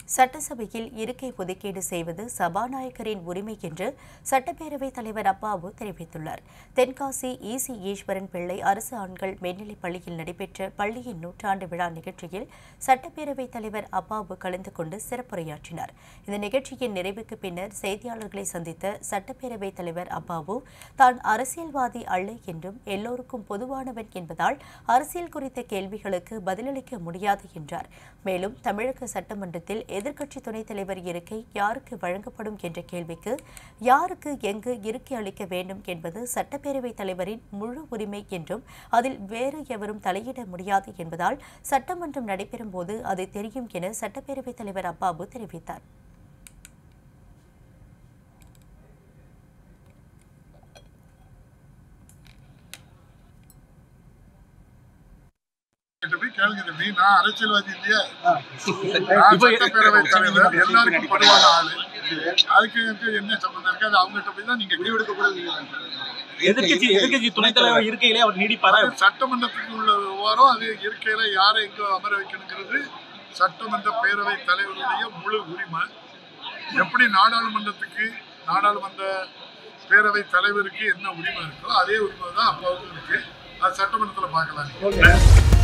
சட்டசபையில் இருக்கை ஒதுக்கீடு செய்வது சபாநாயகரின் உரிமை என்று சட்டப்பேரவைத் தலைவர் அப்பாவு தெரிவித்துள்ளார் தென்காசி இசி ஈஸ்வரன் பிள்ளை அரசு ஆண்கள் மேல்நிலைப் பள்ளியில் நடைபெற்ற பள்ளியின் நூற்றாண்டு விழா நிகழ்ச்சியில் சட்டப்பேரவைத் தலைவர் அப்பாவு கலந்து கொண்டு சிறப்புரையாற்றினார் இந்த நிகழ்ச்சியின் நிறைவுக்கு பின்னர் செய்தியாளர்களை சந்தித்த சட்டப்பேரவைத் தலைவர் அப்பாவு தான் அரசியல்வாதி அல்ல என்றும் எல்லோருக்கும் பொதுவானவன் என்பதால் அரசியல் குறித்த கேள்விகளுக்கு பதிலளிக்க முடியாது என்றார் மேலும் தமிழக சட்டமன்றத்தில் எதிர்க்கட்சி துணைத் தலைவர் இருக்கை யாருக்கு வழங்கப்படும் என்ற கேள்விக்கு யாருக்கு எங்கு இருக்கை அளிக்க வேண்டும் என்பது சட்டப்பேரவைத் தலைவரின் முழு உரிமை என்றும் அதில் வேறு எவரும் தலையிட முடியாது என்பதால் சட்டமன்றம் நடைபெறும் போது அது தெரியும் என சட்டப்பேரவைத் தலைவர் அப்பாபு தெரிவித்தார் கிட்ட போய் கேளுங்க தம்பி நான் அரசியல்வாதி இல்லையா நான் சட்டப்பேரவை தலைவர் எல்லாருக்கும் பொதுவான ஆளு அதுக்கு எனக்கு என்ன சம்பந்தம் இருக்கு அது அவங்ககிட்ட போய் தான் நீங்க முடிவெடுக்க கூடாது எதிர்க்கட்சி எதிர்க்கட்சி துணைத் தலைவர் இருக்கையிலே அவர் நீடிப்பாரா அது சட்டமன்றத்துக்கு உள்ள விவகாரம் அது இருக்கையில யாரை எங்க அமர வைக்கணுங்கிறது சட்டமன்ற பேரவை தலைவருடைய முழு உரிமை எப்படி நாடாளுமன்றத்துக்கு நாடாளுமன்ற பேரவை தலைவருக்கு என்ன உரிமை இருக்கோ அதே உரிமை தான் அப்பாவுக்கும் இருக்கு அது சட்டமன்றத்தில் பார்க்கலாம்